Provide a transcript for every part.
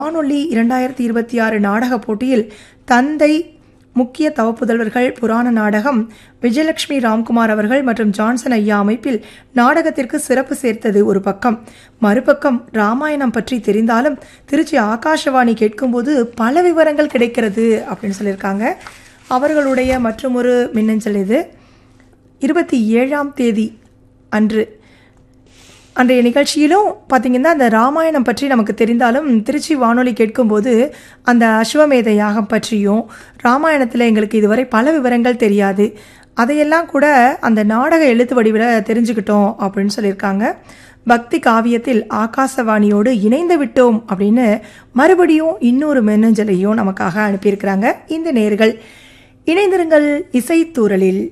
வானொலி இரண்டாயிரத்தி இருபத்தி ஆறு நாடகப் போட்டியில் தந்தை முக்கிய தவப்புதல்வர்கள் புராண நாடகம் விஜயலட்சுமி ராம்குமார் அவர்கள் மற்றும் ஜான்சன் ஐயா அமைப்பில் நாடகத்திற்கு சிறப்பு சேர்த்தது ஒரு பக்கம் மறுபக்கம் ராமாயணம் பற்றி தெரிந்தாலும் திருச்சி ஆகாஷவாணி கேட்கும்போது பல விவரங்கள் கிடைக்கிறது அப்படின்னு சொல்லியிருக்காங்க அவர்களுடைய மற்றொரு மின்னஞ்சல் இது இருபத்தி ஏழாம் தேதி அன்று அன்றைய நிகழ்ச்சியிலும் பார்த்தீங்கன்னா அந்த ராமாயணம் பற்றி நமக்கு தெரிந்தாலும் திருச்சி வானொலி கேட்கும்போது அந்த அஸ்வமேத யாகம் பற்றியும் ராமாயணத்தில் எங்களுக்கு இதுவரை பல விவரங்கள் தெரியாது அதையெல்லாம் கூட அந்த நாடக எழுத்து வடிவில் தெரிஞ்சுக்கிட்டோம் அப்படின்னு சொல்லியிருக்காங்க பக்தி காவியத்தில் ஆகாசவாணியோடு இணைந்து விட்டோம் அப்படின்னு மறுபடியும் இன்னொரு மின்னஞ்சலையும் நமக்காக அனுப்பியிருக்கிறாங்க இந்த நேர்கள் இணைந்திருங்கள் இசைத்தூரலில்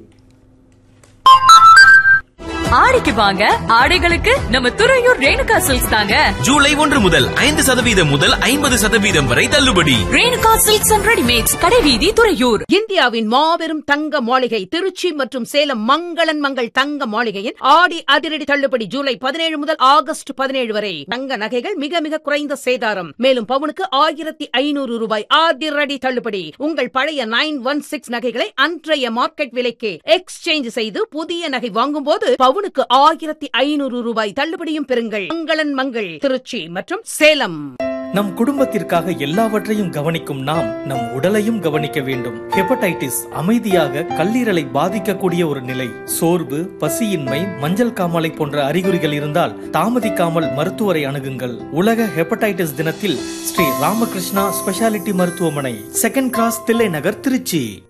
ஆடிக்கு வாங்க ஆடைகளுக்கு நம்ம துறையூர் ரேணுகா சில்க்ஸ் தாங்க ஜூலை ஒன்று முதல் ஐந்து சதவீதம் முதல் ஐம்பது சதவீதம் வரை தள்ளுபடி ரேணுகா சில்க்ஸ் அண்ட் ரெடிமேட்ஸ் கடைவீதி துறையூர் இந்தியாவின் மாபெரும் தங்க மாளிகை திருச்சி மற்றும் சேலம் மங்களன் மங்கள் தங்க மாளிகையின் ஆடி அதிரடி தள்ளுபடி ஜூலை பதினேழு முதல் ஆகஸ்ட் பதினேழு வரை தங்க நகைகள் மிக மிக குறைந்த சேதாரம் மேலும் பவுனுக்கு ஆயிரத்தி ஐநூறு ரூபாய் அதிரடி தள்ளுபடி உங்கள் பழைய நைன் ஒன் சிக்ஸ் நகைகளை அன்றைய மார்க்கெட் விலைக்கு எக்ஸ்சேஞ்ச் செய்து புதிய நகை வாங்கும் போது பவுனுக்கு ஆயிரத்தி ஐநூறு ரூபாய் தள்ளுபடியும் பெறுங்கள் மங்களன் மங்கள் திருச்சி மற்றும் சேலம் நம் குடும்பத்திற்காக எல்லாவற்றையும் கவனிக்கும் நாம் நம் உடலையும் கவனிக்க வேண்டும் ஹெப்படைட்டிஸ் அமைதியாக கல்லீரலை பாதிக்கக்கூடிய ஒரு நிலை சோர்வு பசியின்மை மஞ்சள் காமாலை போன்ற அறிகுறிகள் இருந்தால் தாமதிக்காமல் மருத்துவரை அணுகுங்கள் உலக ஹெப்படைட்டிஸ் தினத்தில் ஸ்ரீ ராமகிருஷ்ணா ஸ்பெஷாலிட்டி மருத்துவமனை செகண்ட் கிராஸ் தில்லை நகர் திருச்சி